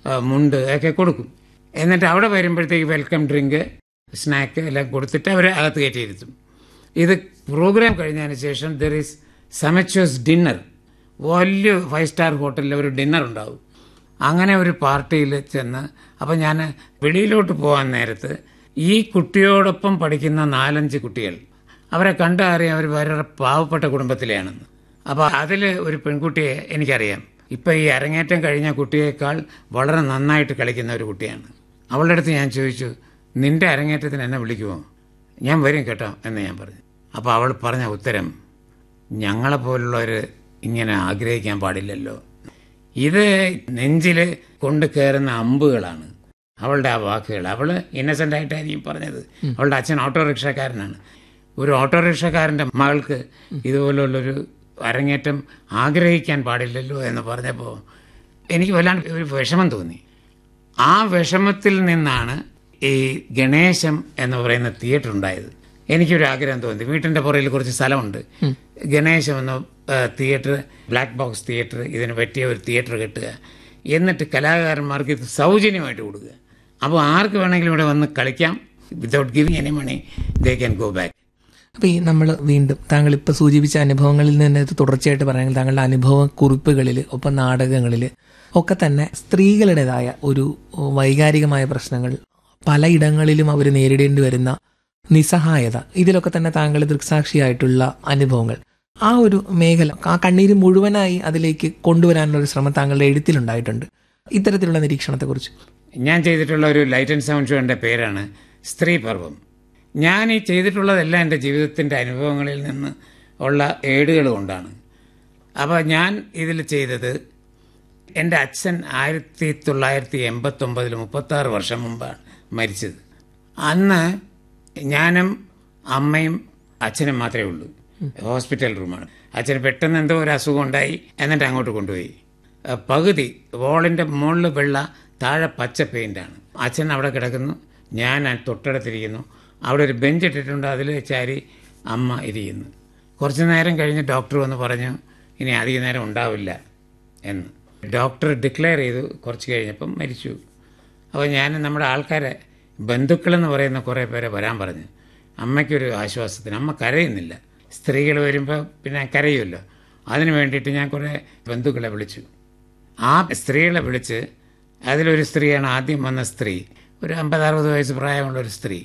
ആ, മുണ്ട് ഒക്കെ കൊടുക്കും എന്നിട്ട് അവിടെ വരുമ്പോഴത്തേക്ക് വെൽക്കം ഡ്രിങ്ക് സ്നാക്ക് എല്ലാം കൊടുത്തിട്ട് അവരെ അകത്ത് കയറ്റിയിരുത്തും ഇത് പ്രോഗ്രാം കഴിഞ്ഞതിന് ശേഷം ദർ ഈസ് സമച്ചോസ് ഡിന്നർ വലിയ ഫൈവ് സ്റ്റാർ ഹോട്ടലിൽ ഒരു ഡിന്നർ ഉണ്ടാവും അങ്ങനെ ഒരു പാർട്ടിയിൽ ചെന്ന് അപ്പം ഞാൻ വെളിയിലോട്ട് പോകാൻ നേരത്ത് ഈ കുട്ടിയോടൊപ്പം പഠിക്കുന്ന നാലഞ്ച് കുട്ടികൾ അവരെ കണ്ടറിയാം അവർ വളരെ പാവപ്പെട്ട കുടുംബത്തിലെയാണെന്ന് അപ്പോൾ അതിൽ ഒരു പെൺകുട്ടിയെ എനിക്കറിയാം ഇപ്പം ഈ അരങ്ങേറ്റം കഴിഞ്ഞ കുട്ടിയേക്കാൾ വളരെ നന്നായിട്ട് കളിക്കുന്ന ഒരു കുട്ടിയാണ് അവളുടെ അടുത്ത് ഞാൻ ചോദിച്ചു നിന്റെ അരങ്ങേറ്റത്തിന് എന്നെ വിളിക്കുമോ ഞാൻ വരും കേട്ടോ എന്ന് ഞാൻ പറഞ്ഞു അപ്പോൾ അവൾ പറഞ്ഞ ഉത്തരം ഞങ്ങളെപ്പോലുള്ളവർ ഇങ്ങനെ ആഗ്രഹിക്കാൻ പാടില്ലല്ലോ ഇത് നെഞ്ചിൽ കൊണ്ട് കയറുന്ന അമ്പുകളാണ് അവളുടെ ആ വാക്കുകൾ അവൾ ഇന്നസെൻ്റ് ആയിട്ടായിരിക്കും പറഞ്ഞത് അവളുടെ അച്ഛൻ ഓട്ടോറിക്ഷക്കാരനാണ് ഒരു ഓട്ടോറിക്ഷക്കാരൻ്റെ മകൾക്ക് ഇതുപോലുള്ളൊരു അരങ്ങേറ്റം ആഗ്രഹിക്കാൻ പാടില്ലല്ലോ എന്ന് പറഞ്ഞപ്പോൾ എനിക്ക് വല്ലാണ്ട് ഒരു വിഷമം തോന്നി ആ വിഷമത്തിൽ നിന്നാണ് ഈ ഗണേശം എന്ന് പറയുന്ന തിയേറ്റർ ഉണ്ടായത് എനിക്കൊരു ആഗ്രഹം തോന്നി വീട്ടിൻ്റെ പുറകിൽ കുറച്ച് സ്ഥലമുണ്ട് ഗണേശം എന്ന ആ, തിയേറ്റർ ബ്ലാക്ക് ബോക്സ് തിയേറ്റർ ഇതിന് പറ്റിയ ഒരു തിയേറ്റർ കെട്ടുക എന്നിട്ട് കലാകാരന്മാർക്ക് ഇത് സൗജന്യമായിട്ട് കൊടുക്കുക അപ്പോൾ ആർക്ക് വേണമെങ്കിലും ഇവിടെ വന്ന് കളിക്കാം without giving any money they can go back അപ്പോൾ ഈ നമ്മൾ വീണ്ടും താങ്കൾ ഇപ്പോൾ സൂചിപ്പിച്ച അനുഭവങ്ങളിൽ നിന്ന് ഇത് തുടർച്ചയായിട്ട് പറയുന്നത് താങ്കളുടെ അനുഭവ കുറിപ്പുകളിൽ ഒപ്പം നാടകങ്ങളിൽ ഒക്കെ തന്നെ സ്ത്രീകളുടേതായ ഒരു വൈകാരികമായ പ്രശ്നങ്ങൾ പലയിടങ്ങളിലും അവർ നേരിടേണ്ടി വരുന്ന നിസ്സഹായത ഇതിലൊക്കെ തന്നെ താങ്കൾ ദൃക്സാക്ഷിയായിട്ടുള്ള അനുഭവങ്ങൾ ആ ഒരു മേഖല ആ കണ്ണീര് മുഴുവനായി അതിലേക്ക് കൊണ്ടുവരാനുള്ള ഒരു ശ്രമം താങ്കളുടെ എഴുത്തിലുണ്ടായിട്ടുണ്ട് ഇത്തരത്തിലുള്ള നിരീക്ഷണത്തെക്കുറിച്ച് ഞാൻ ചെയ്തിട്ടുള്ള ഒരു ലൈറ്റ് ആൻഡ് സൗണ്ട് ഷോൻ്റെ പേരാണ് സ്ത്രീ പർവം ഞാൻ ഈ ചെയ്തിട്ടുള്ളതെല്ലാം എൻ്റെ ജീവിതത്തിൻ്റെ അനുഭവങ്ങളിൽ നിന്ന് ഉള്ള ഏടുകൾ കൊണ്ടാണ് അപ്പോൾ ഞാൻ ഇതിൽ ചെയ്തത് എൻ്റെ അച്ഛൻ ആയിരത്തി തൊള്ളായിരത്തി എൺപത്തൊമ്പതിൽ മുപ്പത്താറ് വർഷം മുമ്പാണ് മരിച്ചത് അന്ന് ഞാനും അമ്മയും അച്ഛനും മാത്രമേ ഉള്ളൂ ഹോസ്പിറ്റൽ റൂമാണ് അച്ഛന് പെട്ടെന്ന് എന്തോ ഒരു അസുഖം ഉണ്ടായി എന്നിട്ട് അങ്ങോട്ട് കൊണ്ടുപോയി ആ, പകുതി വോളിൻ്റെ മുകളിൽ വെള്ള താഴെ പച്ച പെയിൻ്റാണ് അച്ഛൻ അവിടെ കിടക്കുന്നു ഞാൻ ആ തൊട്ടടുത്തിരിക്കുന്നു അവിടെ ഒരു ബെഞ്ച് ഇട്ടിട്ടുണ്ട് അതിൽ ചാരി അമ്മ ഇരിക്കുന്നു കുറച്ച് നേരം കഴിഞ്ഞ് ഡോക്ടർ വന്ന് പറഞ്ഞു ഇനി അധിക നേരം ഉണ്ടാവില്ല എന്ന് ഡോക്ടർ ഡിക്ലെയർ ചെയ്തു കുറച്ച് കഴിഞ്ഞപ്പം മരിച്ചു അപ്പോൾ ഞാൻ നമ്മുടെ ആൾക്കാരെ ബന്ധുക്കളെന്ന് പറയുന്ന കുറേ പേരെ വരാൻ പറഞ്ഞു അമ്മയ്ക്കൊരു ആശ്വാസത്തിന് അമ്മ കരയുന്നില്ല സ്ത്രീകൾ വരുമ്പോൾ പിന്നെ കരയുമല്ലോ അതിന് വേണ്ടിയിട്ട് ഞാൻ കുറേ ബന്ധുക്കളെ വിളിച്ചു ആ സ്ത്രീകളെ വിളിച്ച് അതിലൊരു സ്ത്രീയാണ് ആദ്യം വന്ന സ്ത്രീ ഒരു അമ്പത് അറുപത് വയസ്സ് പ്രായമുള്ള ഒരു സ്ത്രീ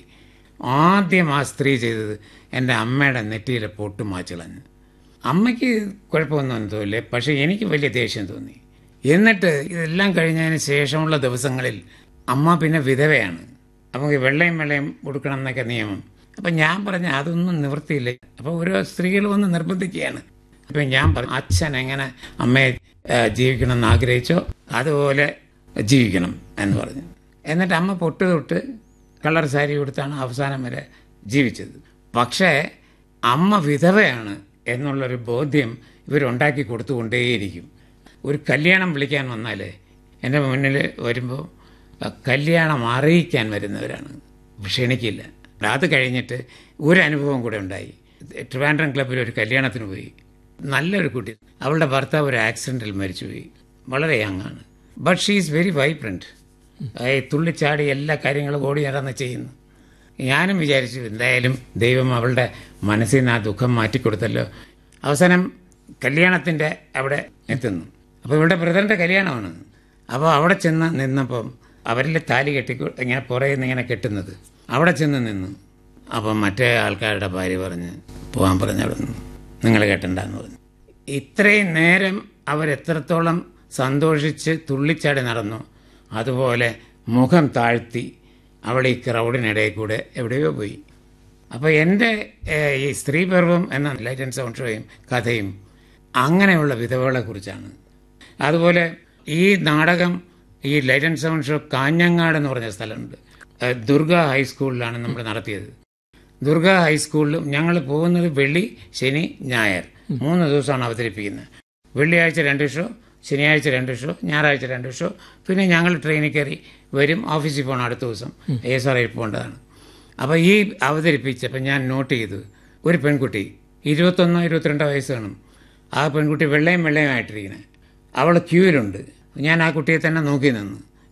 ആദ്യം ആ സ്ത്രീ ചെയ്തത് എൻ്റെ അമ്മയുടെ നെറ്റിയിലെ പൊട്ട് മാച്ചിളഞ്ഞു അമ്മയ്ക്ക് കുഴപ്പമൊന്നും തോന്നില്ല പക്ഷേ എനിക്ക് വലിയ ദേഷ്യം തോന്നി എന്നിട്ട് ഇതെല്ലാം കഴിഞ്ഞതിന് ശേഷമുള്ള ദിവസങ്ങളിൽ അമ്മ പിന്നെ വിധവയാണ് നമുക്ക് വെള്ളയും വെള്ളയും കൊടുക്കണം എന്നൊക്കെ നിയമം അപ്പം ഞാൻ പറഞ്ഞ അതൊന്നും നിവൃത്തിയില്ല അപ്പോൾ ഓരോ സ്ത്രീകൾ വന്ന് നിർബന്ധിക്കുകയാണ് അപ്പം ഞാൻ പറഞ്ഞു അച്ഛൻ എങ്ങനെ അമ്മയെ ആ, ജീവിക്കണം എന്ന് ആഗ്രഹിച്ചോ അതുപോലെ ജീവിക്കണം എന്ന് പറഞ്ഞു എന്നിട്ട് അമ്മ പൊട്ട് തൊട്ട് കളർ സാരി കൊടുത്താണ് അവസാനം വരെ ജീവിച്ചത് പക്ഷേ അമ്മ വിധവയാണ് എന്നുള്ളൊരു ബോധ്യം ഇവരുണ്ടാക്കി കൊടുത്തുകൊണ്ടേയിരിക്കും ഒരു കല്യാണം വിളിക്കാൻ വന്നാൽ എൻ്റെ മുന്നിൽ വരുമ്പോൾ ആ കല്യാണം അറിയിക്കാൻ വരുന്നവരാണ് ക്ഷണിക്കില്ല അത് കഴിഞ്ഞിട്ട് ഒരു അനുഭവം കൂടെ ഉണ്ടായി ട്രിവാൻഡ്രം ക്ലബ്ബിൽ ഒരു കല്യാണത്തിന് പോയി നല്ലൊരു കുട്ടി അവളുടെ ഭർത്താവ് ഒരു ആക്സിഡൻറ്റിൽ മരിച്ചുപോയി വളരെ യങ് ആണ് but she is very vibrant തുള്ളിച്ചാടി എല്ലാ കാര്യങ്ങളും ഓടി നടന്ന് ചെയ്യുന്നു ഞാനും വിചാരിച്ചു എന്തായാലും ദൈവം അവളുടെ മനസ്സിൽ നിന്ന് ആ ദുഃഖം മാറ്റിക്കൊടുത്തല്ലോ അവസാനം കല്യാണത്തിൻ്റെ അവിടെ എത്തുന്നു അപ്പോൾ ഇവളുടെ ബ്രദറിൻ്റെ കല്യാണമാണ് അപ്പോൾ അവിടെ ചെന്ന് നിന്നപ്പം അവരിൽ താലി കെട്ടി ഇങ്ങനെ പുറകിൽ നിന്ന് ഇങ്ങനെ കെട്ടുന്നത് അവിടെ ചെന്ന് നിന്നു അപ്പം മറ്റേ ആൾക്കാരുടെ ഭാര്യ പറഞ്ഞ് പോകാൻ പറഞ്ഞു അവിടെ നിന്ന് നിങ്ങൾ കെട്ടണ്ടെന്ന് പറഞ്ഞു ഇത്രയും നേരം അവരെത്രത്തോളം സന്തോഷിച്ച് തുള്ളിച്ചാടി നടന്നു അതുപോലെ മുഖം താഴ്ത്തി അവൾ ഈ ക്രൗഡിനിടയിൽ കൂടെ എവിടെയോ പോയി അപ്പോൾ എൻ്റെ ഏഹ്, ഈ സ്ത്രീപർവം എന്ന ലൈറ്റ് ആൻഡ് സൗണ്ട് ഷോയും കഥയും അങ്ങനെയുള്ള വിധവകളെ കുറിച്ചാണ് അതുപോലെ ഈ നാടകം ഈ light and sound show Kanhangad എന്ന് പറഞ്ഞ സ്ഥലമുണ്ട് ഏഹ്, ദുർഗ ഹൈസ്കൂളിലാണ് നമ്മൾ നടത്തിയത് ദുർഗ ഹൈസ്കൂളിൽ ഞങ്ങൾ പോകുന്നത് വെള്ളി ശനി ഞായർ മൂന്ന് ദിവസമാണ് അവതരിപ്പിക്കുന്നത് വെള്ളിയാഴ്ച രണ്ട് ഷോ ശനിയാഴ്ച രണ്ട് ഷോ ഞായറാഴ്ച രണ്ട് ഷോ പിന്നെ ഞങ്ങൾ ട്രെയിനിൽ കയറി വരും ഓഫീസിൽ പോകണം അടുത്ത ദിവസം എസ് ആർ ഐ പോകേണ്ടതാണ് അപ്പോൾ ഈ അവതരിപ്പിച്ചപ്പോൾ ഞാൻ നോട്ട് ചെയ്തു ഒരു പെൺകുട്ടി ഇരുപത്തൊന്നോ ഇരുപത്തിരണ്ടോ വയസ്സ് കാണും ആ പെൺകുട്ടി വെള്ളയും വെള്ളയും ആയിട്ടിരിക്കുന്നത് അവൾ ക്യൂവിലുണ്ട് ഞാൻ ആ കുട്ടിയെ തന്നെ നോക്കി നിന്നു